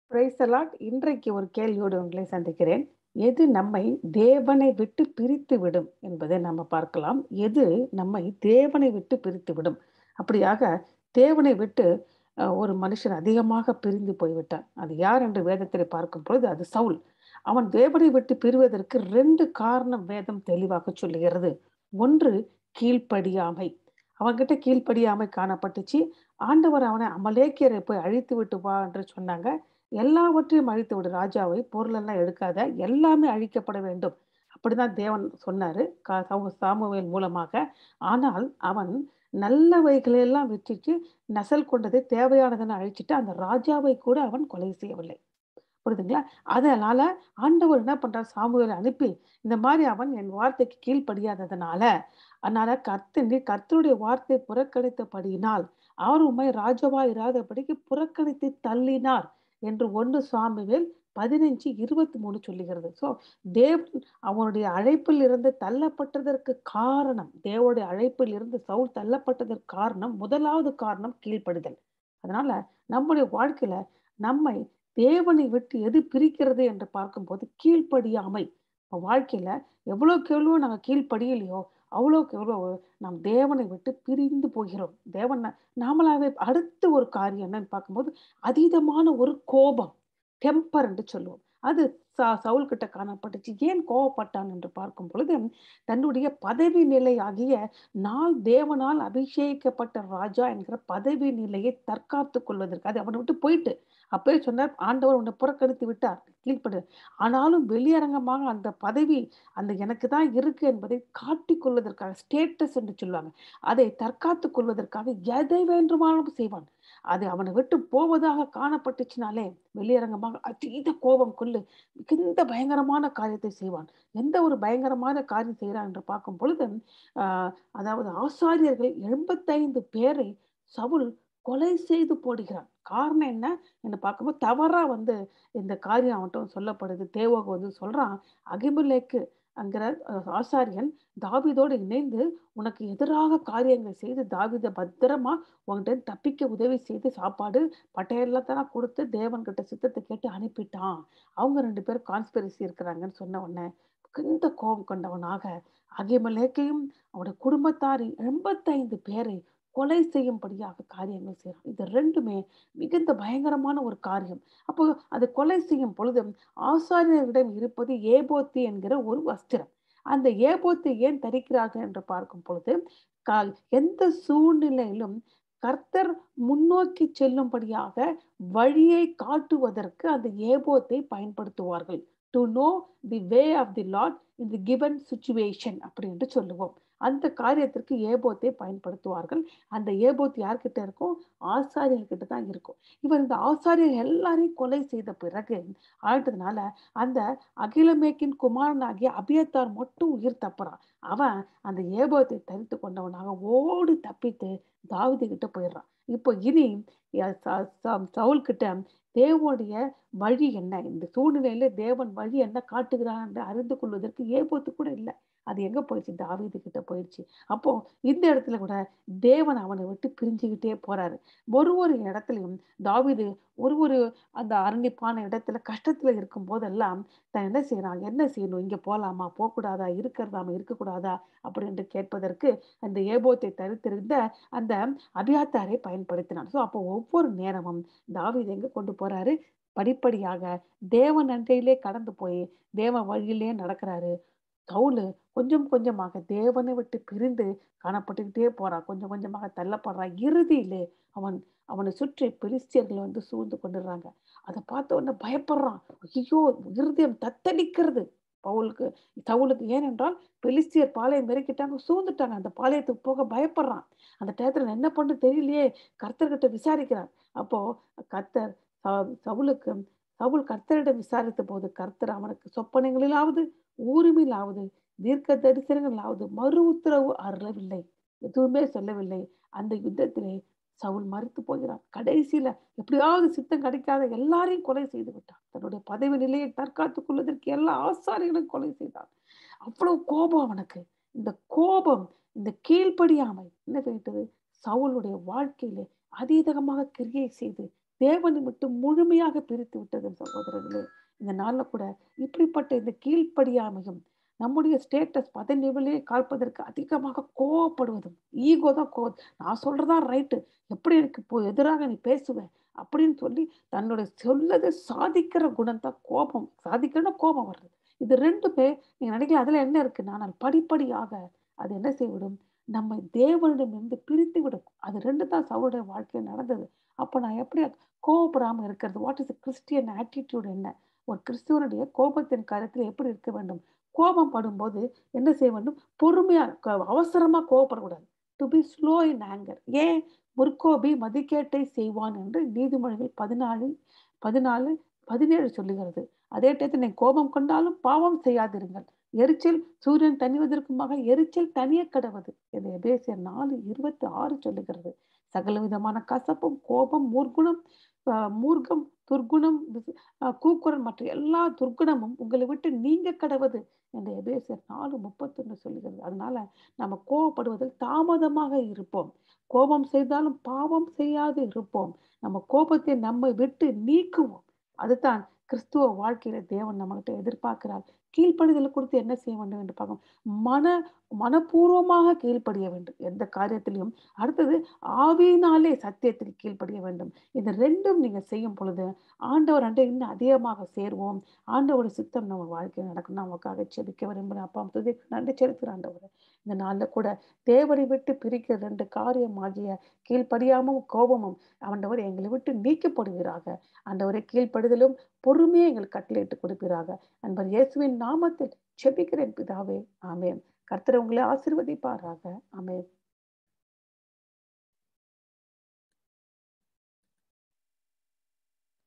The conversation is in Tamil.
பிரைஸ் அலாட் இன்றைக்கு ஒரு கேள்வியோடு உங்களை சந்திக்கிறேன் எது நம்மை தேவனை விட்டு பிரித்து விடும் என்பதை நம்ம பார்க்கலாம் எது நம்மை தேவனை விட்டு பிரித்து விடும் அப்படியாக தேவனை விட்டு அஹ், ஒரு மனுஷன் அதிகமாக பிரிந்து போய்விட்டான் அது யார் என்று வேதத்தில் பார்க்கும் பொழுது அது சவுல் அவன் தேவனை விட்டு பிரிவதற்கு ரெண்டு காரணம் வேதம் தெளிவாக சொல்லுகிறது ஒன்று கீழ்ப்படியாமை அவன்கிட்ட கீழ்ப்படியாமை காணப்பட்டுச்சு ஆண்டவர் அவனை அமலேக்கியரை போய் அழித்து விட்டு வா என்று சொன்னாங்க எல்லாவற்றையும் அழித்து விடு ராஜாவை பொருளெல்லாம் எடுக்காத எல்லாமே அழிக்கப்பட வேண்டும் அப்படிதான் தேவன் சொன்னாரு கா- சாமு- சாமுவேல் மூலமாக ஆனால் அவன் நல்லவைகளையெல்லாம் விட்டுட்டு நசல் கொண்டதை தேவையானதென அழிச்சிட்டு அந்த ராஜாவை கூட அவன் கொலை செய்யவில்லை புரியுதுங்களா அதனால ஆண்டவர் என்ன பண்றார் சாமுவேலை அனுப்பி இந்த மாதிரி அவன் என் வார்த்தைக்கு கீழ்ப்படியாததுனால அதனால கர்த்த நீ கர்த்தருடைய வார்த்தை புறக்கணித்தபடியினால் அவர் உண்மை ராஜாவா இராதபடிக்கு புறக்கணித்து தள்ளினார் என்று ஒன்று சாமுவேல் பதினஞ்சு இருபத்தி மூணு சொல்லுகிறது ஸோ தேவன் அவனுடைய அழைப்பில் இருந்து தள்ளப்பட்டதற்கு காரணம் தேவனுடைய அழைப்பில் இருந்து சவுல் தள்ளப்பட்டதற்கு காரணம் முதலாவது காரணம் கீழ்ப்படிதல் அதனால நம்முடைய வாழ்க்கையில நம்மை தேவனை விட்டு எது பிரிக்கிறது என்று பார்க்கும்போது கீழ்ப்படியாமை நம்ம வாழ்க்கையில எவ்வளோக்கு எவ்வளோ நாங்கள் கீழ்ப்படியலையோ அவ்வளோக்கு எவ்வளோ நாம் தேவனை விட்டு பிரிந்து போகிறோம் தேவன் நாமளாவே அடுத்த ஒரு காரியம் என்னன்னு பார்க்கும்போது அதீதமான ஒரு கோபம் டெம்பர் என்று சொல்லுவோம் அது ச- சவுல் கிட்ட காணப்பட்டுச்சு ஏன் கோபப்பட்டான் என்று பார்க்கும் பொழுது தன்னுடைய பதவி நிலை ஆகிய நாள் தேவனால் அபிஷேகிக்கப்பட்ட ராஜா என்கிற பதவி நிலையை தற்காத்து கொள்வதற்கு அது அவனை விட்டு போயிட்டு அப்பயே சொன்னார் ஆண்டவர் உன்னை புறக்கணித்து விட்டார் கீழ்ப்படு ஆனாலும் வெளியரங்கமாக அந்த பதவி அந்த எனக்கு தான் இருக்கு என்பதை காட்டிக் கொள்வதற்காக ஸ்டேட்டஸ் என்று சொல்லுவாங்க அதை தற்காத்து கொள்வதற்காக எதை வேண்டுமானாலும் செய்வான் அது அவனை விட்டு போவதாக காணப்பட்டுச்சுனாலே வெளியரங்கமாக அதீத கோபம் கொள்ளு மிகுந்த பயங்கரமான காரியத்தை செய்வான் எந்த ஒரு பயங்கரமான காரியம் செய்கிறான் என்று பார்க்கும் பொழுது ஆஹ் அதாவது ஆசாரியர்கள் எண்பத்தைந்து பேரை சவுல் கொலை செய்து போடுகிறான் காரணம் என்ன என்று பார்க்கும்போது தவறா வந்து இந்த காரியம் அவன்கிட்ட சொல்லப்படுது தேவோக வந்து சொல்றான் அகிமுலேக்கு அங்கிற அஹ், ஆசாரியன் தாவீதோடு இணைந்து உனக்கு எதிராக காரியங்களை செய்து தாவீதை பத்திரமா உன்கிட்ட தப்பிக்க உதவி செய்து சாப்பாடு பட்டையெல்லாம் கொடுத்து தேவன் கிட்ட சித்தத்தை கேட்டு அனுப்பிட்டான் அவங்க ரெண்டு பேரும் கான்ஸ்பிரசி இருக்கிறாங்கன்னு சொன்ன உடனே மிகுந்த கோபம் கொண்டவனாக அகிமலேக்கையும் அவனுடைய குடும்பத்தாரின் எண்பத்தைந்து பேரை கொலை செய்யும்படியாக காரியங்கள் செய்யறான் இது ரெண்டுமே மிகுந்த பயங்கரமான ஒரு காரியம் அப்போ அது கொலை செய்யும் பொழுது ஆசாரியர்களிடம் இருப்பது ஏபோத்தி என்கிற ஒரு வஸ்திரம் அந்த ஏபோத்தை ஏன் தரிக்கிறார்கள் என்று பார்க்கும் பொழுது கா- எந்த சூழ்நிலையிலும் கர்த்தர் முன்னோக்கி செல்லும்படியாக வழியை காட்டுவதற்கு அந்த ஏபோத்தை பயன்படுத்துவார்கள் to know the way of the lot in the given situation அப்படி என்று சொல்லுவோம் அந்த காரியத்திற்கு ஏபோத்தை பயன்படுத்துவார்கள் அந்த ஏபோத் யார்கிட்ட இருக்கும் ஆசாரியர்கிட்ட தான் இருக்கும் இவர் இந்த ஆசாரியர் எல்லாரையும் கொலை செய்த பிறகு ஆயிட்டதுனால அந்த அகிலமேக்கின் குமாரனாகிய அபியத்தார் மட்டும் உயிர் தப்புறான் அவன் அந்த ஏபோத்தை தரித்து கொண்டவனாக ஓடி தப்பித்து தாவீது கிட்ட போயிடுறான் இப்போ இனி ய- ச- ச- சவுல் கிட்ட தேவனுடைய வழி என்ன இந்த சூழ்நிலையில தேவன் வழி என்ன காட்டுகிறான் என்று அறிந்து கொள்வதற்கு ஏபோத்து கூட இல்லை அது எங்க போயிடுச்சு தாவீது கிட்ட போயிடுச்சு அப்போ இந்த இடத்துல கூட தேவன் அவனை விட்டு பிரிஞ்சுக்கிட்டே போறாரு ஒரு ஒரு இடத்துலையும் தாவீது ஒரு ஒரு அந்த அரணிப்பான இடத்துல கஷ்டத்துல இருக்கும் போதெல்லாம் தான் என்ன செய்யறான் என்ன செய்யணும் இங்க போலாமா போகக்கூடாதா இருக்கிறதாமா இருக்கக்கூடாதா அப்படின்னு கேட்பதற்கு அந்த ஏபோத்தை தரித்திருந்த அந்த அபியாத்தாரை பயன்படுத்தினான் ஸோ அப்போ ஒவ்வொரு நேரமும் தாவீது எங்க கொண்டு போறாரு படிப்படியாக தேவன் அண்டையிலே கடந்து போய் தேவ வழியிலே நடக்கிறாரு சவுலு கொஞ்சம் கொஞ்சமாக தேவனை விட்டு பிரிந்து காணப்பட்டுக்கிட்டே போறான் கொஞ்சம் கொஞ்சமாக தள்ளப்படுறான் இறுதியிலே அவன் அவனை சுற்றி பெலிஸ்தியர்கள் வந்து சூழ்ந்து கொண்டுடுறாங்க அதை பார்த்த உடனே பயப்படுறான் ஐயோ இருதயம் தத்தளிக்கிறது பவுலுக்கு சவுலுக்கு ஏனென்றால் பெலிஸ்தியர் பாளையம் மெருக்கிட்டாங்க சூழ்ந்துட்டாங்க அந்த பாளையத்துக்கு போக பயப்படுறான் அந்த டயத்துல என்ன பண்ணு தெரியலையே கர்த்தர்கிட்ட விசாரிக்கிறார் அப்போ கர்த்தர் ச- சவுலுக்கு சவுல் கர்த்தரிடம் விசாரித்த போது கர்த்தர் அவனுக்கு சொப்பனங்களிலாவது ஊருமிலாவது தீர்க்க தரிசனங்களாவது மறு உத்தரவு அருளவில்லை எதுவுமே சொல்லவில்லை அந்த யுத்தத்திலே சவுல் மறுத்து போகிறான் கடைசியில எப்படியாவது சித்தம் கிடைக்காத எல்லாரையும் கொலை செய்து விட்டான் தன்னுடைய பதவி நிலையை தற்காத்துக் கொள்வதற்கு எல்லா ஆசாரிகளையும் கொலை செய்தான் அவ்வளவு கோபம் அவனுக்கு இந்த கோபம் இந்த கீழ்ப்படியாமை என்ன செய்தது சவுளுடைய வாழ்க்கையிலே அதீதமாக கிரியை செய்து தேவனை விட்டு முழுமையாக பிரித்து விட்டது சகோதரர்களே இந்த நாள்ல கூட இப்படிப்பட்ட இந்த கீழ்ப்படியாமையும் நம்முடைய ஸ்டேட்டஸ் பதநிலையை காப்பதற்கு அதிகமாக கோவப்படுவதும் ஈகோ தான் கோ நான் சொல்றதா ரைட்டு எப்படி எனக்கு இப்போ எதிராக நீ பேசுவ அப்படின்னு சொல்லி தன்னோட சொல்லதை சாதிக்கிற குணம் தான் கோபம் சாதிக்கிறனா கோபம் வர்றது இது ரெண்டுமே நீங்க நினைக்கல அதுல என்ன இருக்கு ஆனால் படிப்படியாக அது என்ன செய்விடும் நம்மை தேவனிடமிருந்து பிரித்து விடும் அது ரெண்டு தான் சவுடைய வாழ்க்கையில் நடந்தது அப்போ நான் எப்படி கோபப்படாமல் இருக்கிறது வாட் இஸ் கிறிஸ்டியன் ஆட்டிடியூட் என்ன ஒரு கிறிஸ்துவனுடைய கோபத்தின் காலத்தில் எப்படி இருக்க வேண்டும் கோபம் படும்போது என்ன செய்ய வேண்டும் பொறுமையா அவசரமா கோபப்படக்கூடாது to be slow in anger ஏன் முற்கோபி மதிக்கேட்டை செய்வான் என்று நீதிமொழிகள் பதினாலு பதினாலு பதினேழு சொல்லுகிறது அதே டயத்தில் நீ கோபம் கொண்டாலும் பாவம் செய்யாதிருங்கள் எரிச்சல் சூரியன் தனிவதற்குமாக எரிச்சல் தனிய கடவுது என்று எபேசியர் நாலு இருபத்தி ஆறு சொல்லுகிறது சகல விதமான கசப்பும் கோபம் மூர்குணம் மூர்க்கம் துர்குணம் கூக்குரல் மற்ற எல்லா துர்குணமும் உங்களை விட்டு நீங்க கடவுது என்று எபேசியர் நாலு முப்பத்தொன்னு சொல்லுகிறது அதனால நம்ம கோபப்படுவதில் தாமதமாக இருப்போம் கோபம் செய்தாலும் பாவம் செய்யாது இருப்போம் நம்ம கோபத்தை நம்மை விட்டு நீக்குவோம் அதுதான் கிறிஸ்துவ வாழ்க்கையில தேவன் நம்மகிட்ட எதிர்பார்க்கிறார் கீழ்ப்படிதலை கொடுத்து என்ன செய்ய வேண்டும் என்று பார்க்கணும் மன மனப்பூர்வமாக கீழ்ப்படிய வேண்டும் எந்த காரியத்திலையும் அடுத்தது ஆவியினாலே சத்தியத்தில் கீழ்ப்படிய வேண்டும் இந்த ரெண்டும் நீங்க செய்யும் பொழுது ஆண்டவர் அண்டை இன்னும் அதிகமாக சேர்வோம் ஆண்டவோட சித்தம் நம்ம வாழ்க்கையில் நடக்கணும் நமக்காக செபிக்க விரும்புகிறேன் அப்பா துதி நன்றி செலுத்துகிற ஆண்டவர் இந்த நாளில் கூட தேவரை விட்டு பிரிக்கிற ரெண்டு காரியம் ஆகிய கீழ்ப்படியாமும் கோபமும் ஆண்டவர் எங்களை விட்டு நீக்கப்படுவீராக ஆண்டவரை கீழ்ப்படுதலும் பொறுமையை எங்கள் கட்டளையிட்டு கொடுப்பீராக அன்பர் இயேசுவின் நாமத்தில் செபிக்கிறேன் பிதாவே ஆமேன் கர்த்தர் உங்களை ஆசிர்வதிப்பாராக ஆமேன்